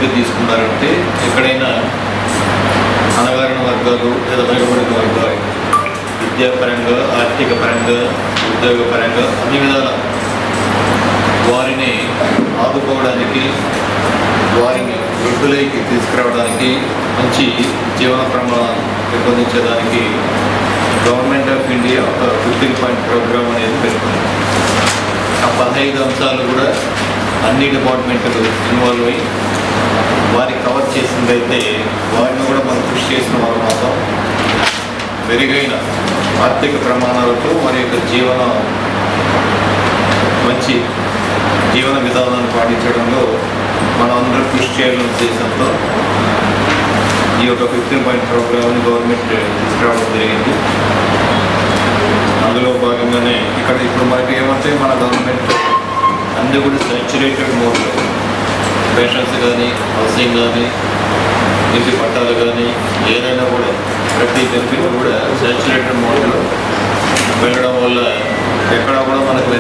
ఎందుకు తీసుకున్నారంటే ఎక్కడైనా అనగారిన వర్గాలు లేదా వెనుకబడిన వర్గాలు విద్యాపరంగా ఆర్థిక పరంగా ఉద్యోగ పరంగా అన్ని విధాల వారిని ఆదుకోవడానికి వారిని వృద్ధులైకి తీసుకురావడానికి మంచి జీవన ప్రమాణాలు పెంపొందించడానికి గవర్నమెంట్ ఆఫ్ ఇండియా ఒక ఫిఫ్టీన్ పాయింట్ ప్రోగ్రామ్ అనేది పెట్టుకుంది ఆ పదహైదు అంశాలు కూడా అన్ని డిపార్ట్మెంట్లు ఇన్వాల్వ్ అయ్యి వారికి కవర్ చేసిందైతే వారిని కూడా మనం కృషి చేసిన వారు మాత్రం మెరుగైన ఆర్థిక ప్రమాణాలతో వారి యొక్క జీవన మంచి జీవన విధానాన్ని పాటించడంలో మనం అందరూ కృషి చేయాలనే ఉద్దేశంతో ఈ యొక్క ఫిఫ్టీన్ పాయింట్ ప్రోగ్రామ్ని గవర్నమెంట్ తీసుకురావడం జరిగింది అందులో భాగంగానే ఇక్కడ ఇప్పుడు మనకి ఏమంటే మన గవర్నమెంట్ అన్నీ కూడా సాచురేటెడ్ మోడ్లో పెన్షన్స్ కానీ హౌసింగ్ కానీ ఇంటి పట్టాలు కానీ ఏదైనా కూడా ప్రతి బెనిఫిట్ కూడా సాచురేటెడ్ మోడ్లో వెళ్ళడం వల్ల ఎక్కడ కూడా మనకు